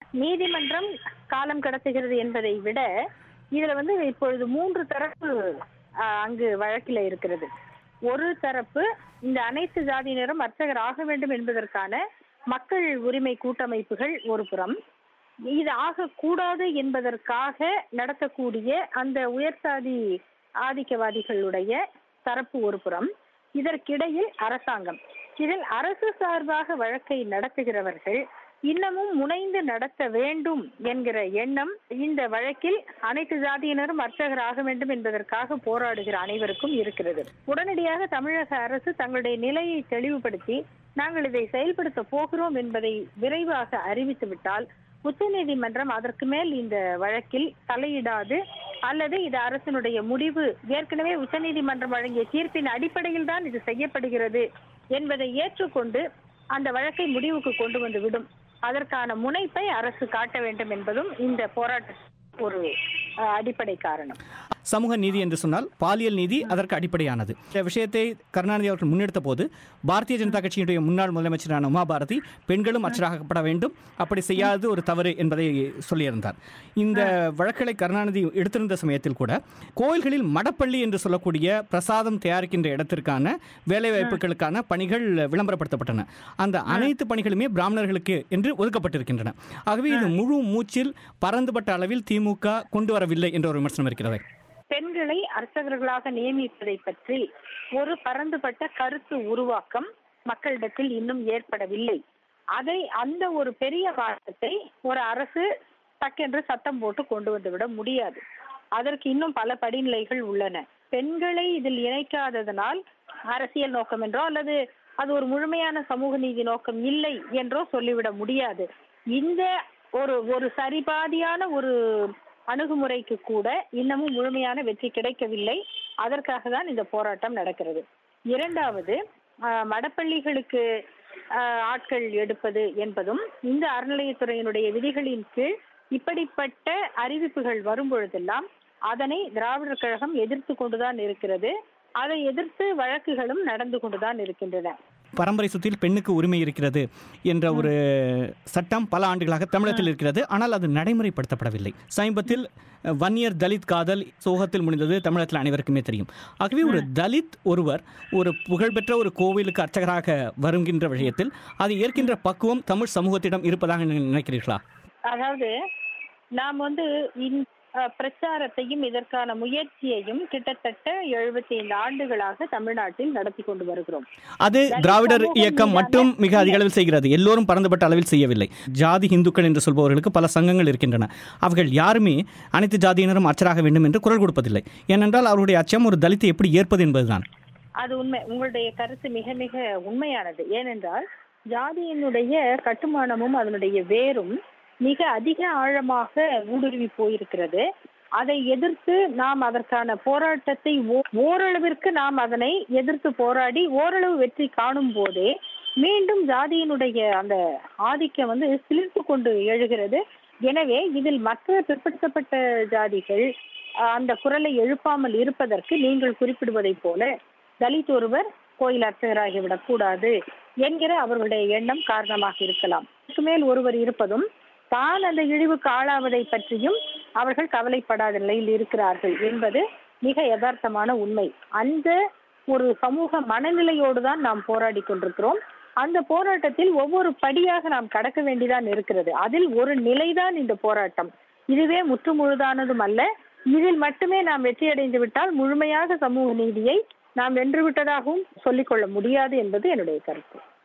நீதிமன்றம் காலம் கடத்துகிறது என்பதை விட இதுல வந்து இப்பொழுது மூன்று தரப்பு ஆஹ், அங்கு வழக்கில் இருக்கிறது ஒரு தரப்பு இந்த அனைத்து ஜாதியினரும் அர்ச்சகர் ஆக வேண்டும் என்பதற்கான மக்கள் உரிமை கூட்டமைப்புகள் ஒரு புறம் இது ஆகக்கூடாது என்பதற்காக நடத்தக்கூடிய அந்த உயர்சாதி ஆதிக்கவாதிகளுடைய தரப்பு ஒரு புறம் இதற்கிடையில் அரசாங்கம் இதில் அரசு சார்பாக வழக்கை நடத்துகிறவர்கள் இன்னமும் முனைந்து நடத்த வேண்டும் என்கிற எண்ணம் இந்த வழக்கில் அனைத்து ஜாதியினரும் அர்ச்சகர் ஆக வேண்டும் என்பதற்காக போராடுகிற அனைவருக்கும் இருக்கிறது உடனடியாக தமிழக அரசு தங்களுடைய நிலையை தெளிவுபடுத்தி நாங்கள் இதை செயல்படுத்த போகிறோம் என்பதை விரைவாக அறிவித்துவிட்டால் உச்சநீதிமன்றம் அதற்கு மேல் இந்த வழக்கில் தலையிடாது அல்லது இது அரசினுடைய முடிவு ஏற்கனவே உச்சநீதிமன்றம் வழங்கிய தீர்ப்பின் அடிப்படையில் தான் இது செய்யப்படுகிறது என்பதை ஏற்றுக்கொண்டு அந்த வழக்கை முடிவுக்கு கொண்டு வந்து விடும் அதற்கான முனைப்பை அரசு காட்ட வேண்டும் என்பதும் இந்த போராட்ட ஒரு அஹ், அடிப்படை காரணம் சமூக நீதி என்று சொன்னால் பாலியல் நீதி அதற்கு அடிப்படையானது இந்த விஷயத்தை கருணாநிதி அவர்கள் முன்னெடுத்த போது பாரதிய ஜனதா கட்சியினுடைய முன்னாள் முதலமைச்சரான உமா பாரதி பெண்களும் அச்சராகப்பட வேண்டும் அப்படி செய்யாதது ஒரு தவறு என்பதை சொல்லியிருந்தார் இந்த வழக்குகளை கருணாநிதி எடுத்திருந்த சமயத்தில் கூட கோயில்களில் மடப்பள்ளி என்று சொல்லக்கூடிய பிரசாதம் தயாரிக்கின்ற இடத்திற்கான வேலைவாய்ப்புகளுக்கான பணிகள் விளம்பரப்படுத்தப்பட்டன அந்த அனைத்து பணிகளுமே பிராமணர்களுக்கு என்று ஒதுக்கப்பட்டிருக்கின்றன ஆகவே இது முழு மூச்சில் பரந்துபட்ட அளவில் திமுக கொண்டு வரவில்லை என்ற ஒரு விமர்சனம் இருக்கிறது பெண்களை அர்ச்சகர்களாக நியமிப்பதை பற்றி ஒரு பரந்துபட்ட கருத்து உருவாக்கம் மக்களிடத்தில் இன்னும் ஏற்படவில்லை அதை அந்த ஒரு பெரிய மாற்றத்தை ஒரு அரசு டக்கென்று சத்தம் போட்டு கொண்டு வந்து விட முடியாது அதற்கு இன்னும் பல படிநிலைகள் உள்ளன பெண்களை இதில் இணைக்காததனால் அரசியல் நோக்கம் என்றோ அல்லது அது ஒரு முழுமையான சமூக நீதி நோக்கம் இல்லை என்றோ சொல்லிவிட முடியாது இந்த ஒரு ஒரு சரிபாதியான ஒரு அணுகுமுறைக்கு கூட இன்னமும் முழுமையான வெற்றி கிடைக்கவில்லை அதற்காக தான் இந்த போராட்டம் நடக்கிறது இரண்டாவது ஆஹ், மடப்பள்ளிகளுக்கு ஆஹ், ஆட்கள் எடுப்பது என்பதும் இந்த அறநிலையத்துறையினுடைய விதிகளின் கீழ் இப்படிப்பட்ட அறிவிப்புகள் வரும் பொழுதெல்லாம் அதனை திராவிடர் கழகம் எதிர்த்து கொண்டுதான் இருக்கிறது அதை எதிர்த்து வழக்குகளும் நடந்து கொண்டுதான் இருக்கின்றன பரம்பரை சொத்தில் பெண்ணுக்கு உரிமை இருக்கிறது என்ற ஒரு சட்டம் பல ஆண்டுகளாக தமிழகத்தில் இருக்கிறது ஆனால் அது நடைமுறைப்படுத்தப்படவில்லை சமீபத்தில் அஹ், வன்னியர் தலித் காதல் சோகத்தில் முடிந்தது தமிழகத்தில் அனைவருக்குமே தெரியும் ஆகவே ஒரு தலித் ஒருவர் ஒரு புகழ்பெற்ற ஒரு கோவிலுக்கு அர்ச்சகராக வருகின்ற விஷயத்தில் அதை ஏற்கின்ற பக்குவம் தமிழ் சமூகத்திடம் இருப்பதாக நீங்கள் நினைக்கிறீர்களா அதாவது நாம் வந்து இந்த அஹ், பிரச்சாரத்தையும் இதற்கான முயற்சியையும் கிட்டத்தட்ட எழுபத்தி ஐந்து ஆண்டுகளாக தமிழ்நாட்டில் நடத்தி கொண்டு வருகிறோம் அது தலித் திராவிடர் சமூகம் இயக்கம் மீதான- மட்டும் மிக அதிக அளவில் செய்கிறது எல்லோரும் பரந்துபட்ட அளவில் செய்யவில்லை ஜாதி இந்துக்கள் என்று சொல்பவர்களுக்கு பல சங்கங்கள் இருக்கின்றன அவர்கள் யாருமே அனைத்து ஜாதியினரும் அச்சராக வேண்டும் என்று குரல் கொடுப்பதில்லை ஏனென்றால் அவருடைய அச்சம் ஒரு தலித்தை எப்படி ஏற்பது என்பதுதான் அது உண்மை உங்களுடைய கருத்து மிக மிக உண்மையானது ஏனென்றால் ஜாதியினுடைய கட்டுமானமும் அதனுடைய வேரும் மிக அதிக ஆழமாக ஊடுருவி போயிருக்கிறது அதை எதிர்த்து நாம் அதற்கான போராட்டத்தை ஓ- ஓரளவிற்கு நாம் அதனை எதிர்த்து போராடி ஓரளவு வெற்றி காணும் போதே மீண்டும் ஜாதியினுடைய அந்த ஆதிக்கம் வந்து சிலிர்த்து கொண்டு எழுகிறது எனவே இதில் மற்ற பிற்படுத்தப்பட்ட ஜாதிகள் அஹ், அந்த குரலை எழுப்பாமல் இருப்பதற்கு நீங்கள் குறிப்பிடுவதைப் போல தலித் ஒருவர் கோயில் அர்ச்சகராகி விடக்கூடாது என்கிற அவர்களுடைய எண்ணம் காரணமாக இருக்கலாம் இதுக்கு மேல் ஒருவர் இருப்பதும் தான் அந்த இழிவுக்கு ஆளாவதை பற்றியும் அவர்கள் கவலைப்படாத நிலையில் இருக்கிறார்கள் என்பது மிக யதார்த்தமான உண்மை அந்த ஒரு சமூக மனநிலையோடு தான் நாம் போராடி கொண்டிருக்கிறோம் அந்த போராட்டத்தில் ஒவ்வொரு படியாக நாம் கடக்க வேண்டிதான் இருக்கிறது அதில் ஒரு நிலைதான் இந்த போராட்டம் இதுவே முற்று முழுதானதும் அல்ல இதில் மட்டுமே நாம் வெற்றியடைந்து விட்டால் முழுமையாக சமூக நீதியை நாம் வென்று விட்டதாகவும் சொல்லிக்கொள்ள முடியாது என்பது என்னுடைய கருத்து